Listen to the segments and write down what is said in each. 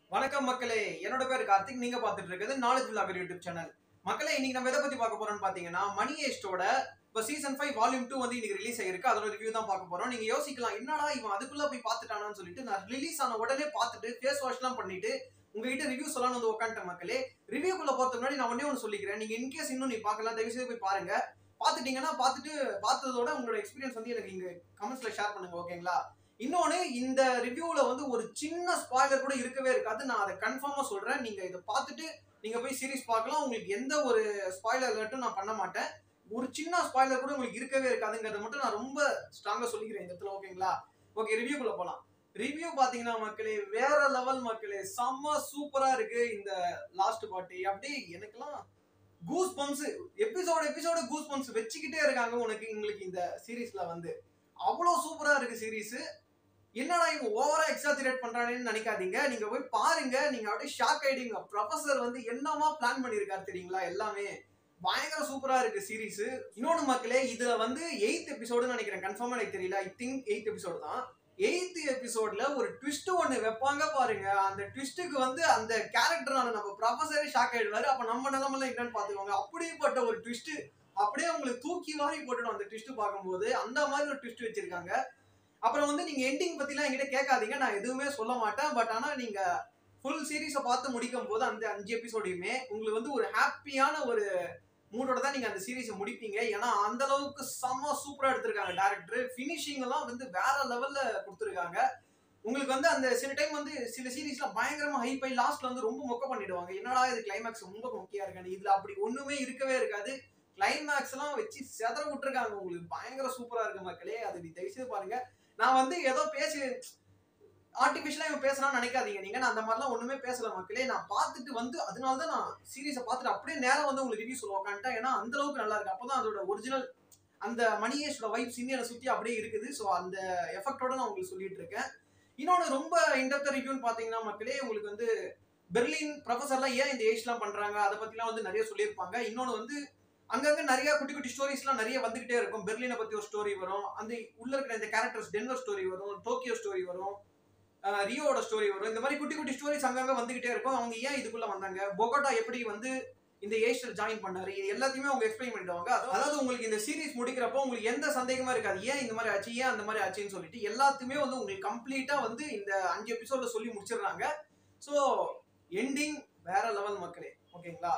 வணக்கம் மக்களே என்னோட பேர் கார்த்திக் நீங்க பார்த்துட்டு இருக்கிறது நாலேஜ் விலாகர் யூடியூப் சேனல் மக்களே இன்னைக்கு நம்ம எதை பத்தி பார்க்க போறோம்னு பாத்தீங்கன்னா மணி ஏஸ்டோட இப்போ சீசன் ஃபைவ் வால்யூம் டூ வந்து இன்னைக்கு ரிலீஸ் ஆயிருக்கு அதோட ரிவ்யூ தான் பார்க்க போறோம் நீங்க யோசிக்கலாம் என்னடா இவன் அதுக்குள்ள போய் பார்த்துட்டானான்னு சொல்லிட்டு நான் ரிலீஸ் ஆன உடனே பார்த்துட்டு ஃபேஸ் வாஷ்லாம் பண்ணிட்டு உங்ககிட்ட ரிவ்யூ சொல்லலாம்னு வந்து உட்காந்துட்டேன் மக்களே ரிவ்யூக்குள்ள போறதுக்கு முன்னாடி நான் ஒண்ணே ஒன்று சொல்லிக்கிறேன் நீங்க இன்கேஸ் இன்னும் நீ பார்க்கலாம் தயவு செய்து போய் பாருங்க பார்த்துட்டீங்கன்னா பார்த்துட்டு பார்த்ததோட உங்களோட எக்ஸ்பீரியன்ஸ் வந்து எனக்கு இங்க கமெண்ட்ஸ்ல ஷேர் பண்ணுங்க ஓகேங்களா இன்னொன்னு இந்த ரிவ்யூல வந்து ஒரு சின்ன ஸ்பாய்லர் கூட இருக்கவே இருக்காது நான் அதை கன்ஃபார்மா சொல்றேன் நீங்க இதை பார்த்துட்டு நீங்க போய் சீரிஸ் பார்க்கலாம் உங்களுக்கு எந்த ஒரு ஸ்பாய்லர் அலர்ட்டும் நான் பண்ண மாட்டேன் ஒரு சின்ன ஸ்பாய்லர் கூட உங்களுக்கு இருக்கவே இருக்காதுங்கிறத மட்டும் நான் ரொம்ப ஸ்ட்ராங்கா சொல்லிக்கிறேன் இந்த இடத்துல ஓகேங்களா ஓகே ரிவ்யூக்குள்ள போலாம் ரிவ்யூ பாத்தீங்கன்னா மக்களே வேற லெவல் மக்களே செம்ம சூப்பரா இருக்கு இந்த லாஸ்ட் பாட்டு அப்படியே எனக்கெல்லாம் goosebumps episode episode goosebumps வச்சுக்கிட்டே இருக்காங்க உனக்கு உங்களுக்கு இந்த சீரீஸ்ல வந்து அவ்வளோ சூப்பரா இருக்கு சீரீஸ் என்னடா இவன் ஓவரா எக்ஸாஜரேட் பண்றானேன்னு நினைக்காதீங்க நீங்க போய் பாருங்க நீங்க அப்படியே ஷாக் ஆயிடுங்க ப்ரொஃபசர் வந்து என்னமா பிளான் பண்ணியிருக்காரு தெரியுங்களா எல்லாமே பயங்கர சூப்பரா இருக்கு சீரிஸ் இன்னொன்னு மக்களே இதுல வந்து எயித் எபிசோடுன்னு நினைக்கிறேன் கன்ஃபார்மா எனக்கு தெரியல ஐ திங்க் எயித் எபிசோடு தான் எயித் எபிசோட்ல ஒரு ட்விஸ்ட் ஒன்னு வைப்பாங்க பாருங்க அந்த ட்விஸ்ட்டுக்கு வந்து அந்த கேரக்டரான நம்ம ப்ரொஃபசரே ஷாக் ஆயிடுவாரு அப்ப நம்ம நிலமெல்லாம் என்னன்னு பாத்துக்கோங்க அப்படிப்பட்ட ஒரு ட்விஸ்ட் அப்படியே உங்களுக்கு தூக்கி வாரி போட்டுடும் அந்த ட்விஸ்ட் பார்க்கும்போது அந்த மாதிரி ஒரு ட்விஸ்ட் வச்சிருக்காங்க அப்புறம் வந்து நீங்க எண்டிங் பத்திலாம் என்கிட்ட கேட்காதீங்க நான் எதுவுமே சொல்ல மாட்டேன் பட் ஆனா நீங்க ஃபுல் சீரீஸை பார்த்து முடிக்கும் போது அந்த அஞ்சு எபிசோடையுமே உங்களுக்கு வந்து ஒரு ஹாப்பியான ஒரு மூடோட தான் நீங்க அந்த சீரீஸை முடிப்பீங்க ஏன்னா அந்த அளவுக்கு செம்ம சூப்பரா எடுத்திருக்காங்க டேரக்டர் ஃபினிஷிங் எல்லாம் வந்து வேற லெவல்ல கொடுத்துருக்காங்க உங்களுக்கு வந்து அந்த சில டைம் வந்து சில சீரீஸ்ல பயங்கரமா ஹை பை லாஸ்ட்ல வந்து ரொம்ப மொக்க பண்ணிடுவாங்க என்னடா இது கிளைமேக்ஸ் ரொம்ப மொக்கையா இருக்காது இதுல அப்படி ஒண்ணுமே இருக்கவே இருக்காது கிளைமேக்ஸ் எல்லாம் வச்சு செதற விட்டுருக்காங்க உங்களுக்கு பயங்கர சூப்பரா இருக்கு மக்களே அது நீ தயவுசெய்து பாருங்க நான் வந்து ஏதோ பேசி ஆர்டிஃபிஷியலா இவன் பேசுறான்னு நினைக்காதீங்க நீங்க நான் அந்த மாதிரிலாம் ஒண்ணுமே பேசல மக்களே நான் பார்த்துட்டு வந்து அதனால தான் நான் சீரீஸை பார்த்துட்டு அப்படியே நேரம் வந்து உங்களுக்கு ரிவ்யூ சொல்ல உட்காந்துட்டேன் ஏன்னா அந்த அளவுக்கு நல்லா இருக்கு அப்பதான் அதோட ஒரிஜினல் அந்த மணியேஷோட வைப்ஸ் இன்னும் சுத்தி அப்படியே இருக்குது ஸோ அந்த எஃபெக்டோட நான் உங்களுக்கு சொல்லிட்டு இருக்கேன் இன்னொன்று ரொம்ப இன்டெப்த் ரிவ்யூன்னு பார்த்தீங்கன்னா மக்களே உங்களுக்கு வந்து பெர்லின் ப்ரொஃபஸர்லாம் ஏன் இந்த ஏஜ்லாம் பண்றாங்க அதை பத்திலாம் வந்து நிறைய சொல்லியிருப்பாங்க இன்னொன்று வந்து அங்கங்க நிறைய குட்டி குட்டி ஸ்டோரிஸ்லாம் நிறைய வந்துகிட்டே இருக்கும் பெர்லினை பத்தி ஒரு ஸ்டோரி வரும் அந்த உள்ள இருக்கிற இந்த கேரக்டர்ஸ் டென்வர் ஸ்டோரி வரும் டோக்கியோ ஸ்டோரி வரும் அஹ் ரியோட ஸ்டோரி வரும் இந்த மாதிரி குட்டி குட்டி ஸ்டோரிஸ் அங்கங்க வந்துகிட்டே இருக்கும் அவங்க ஏன் இதுக்குள்ள வந்தாங்க பொகோட்டா எப்படி வந்து இந்த ஏஜ்ல ஜாயின் பண்ணாரு இது எல்லாத்தையுமே அவங்க எக்ஸ்பிளைன் பண்ணிடுவாங்க அதாவது உங்களுக்கு இந்த சீரிஸ் முடிக்கிறப்போ உங்களுக்கு எந்த சந்தேகமா இருக்காது ஏன் இந்த மாதிரி ஆச்சு ஏன் அந்த மாதிரி ஆச்சுன்னு சொல்லிட்டு எல்லாத்தையுமே வந்து உங்களுக்கு கம்ப்ளீட்டா வந்து இந்த அஞ்சு எபிசோட்ல சொல்லி முடிச்சிடுறாங்க ஸோ எண்டிங் வேற லெவல் மக்களே ஓகேங்களா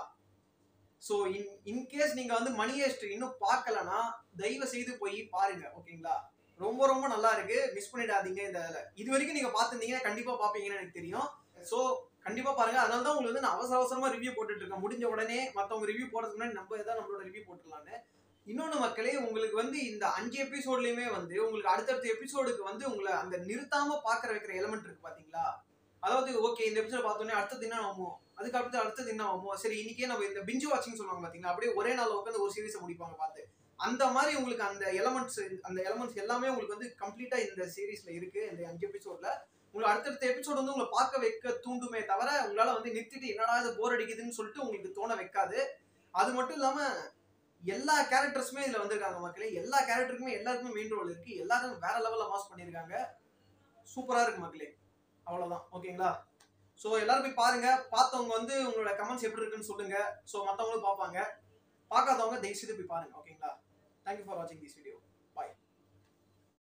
ஸோ இன் இன்கேஸ் நீங்க வந்து மணி ஹேஸ்ட் இன்னும் பார்க்கலனா தயவு செய்து போய் பாருங்க ஓகேங்களா ரொம்ப ரொம்ப நல்லா இருக்கு மிஸ் பண்ணிடாதீங்க இந்த இது வரைக்கும் நீங்க பார்த்துருந்தீங்கன்னா கண்டிப்பா பாப்பீங்கன்னு எனக்கு தெரியும் ஸோ கண்டிப்பா பாருங்க அதனால தான் உங்களுக்கு வந்து நான் அவசர அவசரமா ரிவ்யூ போட்டுட்டு இருக்கேன் முடிஞ்ச உடனே மத்தவங்க ரிவ்யூ போடுறதுக்கு முன்னாடி நம்ம ஏதாவது நம்மளோட ரிவ்யூ போட்டுடலான்னு இன்னொன்று மக்களே உங்களுக்கு வந்து இந்த அஞ்சு எபிசோட்லயுமே வந்து உங்களுக்கு அடுத்தடுத்த எபிசோடுக்கு வந்து உங்களை அந்த நிறுத்தாம பாக்குற வைக்கிற எலமெண்ட் இருக்கு பாத்தீங்களா அதாவது ஓகே இந்த எபிசோட் பார்த்தோன்னே அடுத்தது என்ன ஆகும் அதுக்கு அடுத்து அடுத்தது என்ன ஆகும் சரி இன்னைக்கே நம்ம இந்த பிஞ்சு வாட்சிங் சொல்லுவாங்க பாத்தீங்களா அப்படியே ஒரே நாள் உட்காந்து ஒரு சீரிஸை முடிப்பாங்க பார்த்து அந்த மாதிரி உங்களுக்கு அந்த எலமெண்ட்ஸ் அந்த எலமெண்ட்ஸ் எல்லாமே உங்களுக்கு வந்து கம்ப்ளீட்டா இந்த சீரிஸ்ல இருக்கு இந்த அஞ்சு எபிசோட்ல உங்களுக்கு அடுத்தடுத்த எபிசோட் வந்து உங்களை பார்க்க வைக்க தூண்டுமே தவிர உங்களால வந்து நிறுத்திட்டு என்னடா இது போர் அடிக்குதுன்னு சொல்லிட்டு உங்களுக்கு தோண வைக்காது அது மட்டும் இல்லாம எல்லா கேரக்டர்ஸுமே இதுல வந்திருக்காங்க மக்களே எல்லா கேரக்டருக்குமே எல்லாருக்குமே மெயின் ரோல் இருக்கு எல்லாரும் வேற லெவல்ல மாஸ் பண்ணியிருக்காங்க சூப்பரா இருக்கு மக்களே அவ்வளவுதான் ஓகேங்களா ஸோ எல்லாரும் போய் பாருங்க பார்த்தவங்க வந்து உங்களோட கமெண்ட்ஸ் எப்படி இருக்குன்னு சொல்லுங்க ஸோ மற்றவங்களும் பார்ப்பாங்க பார்க்காதவங்க தயவு செய்து போய் பாருங்க ஓகேங்களா தேங்க்யூ ஃபார் வாட்சிங் திஸ் வீடியோ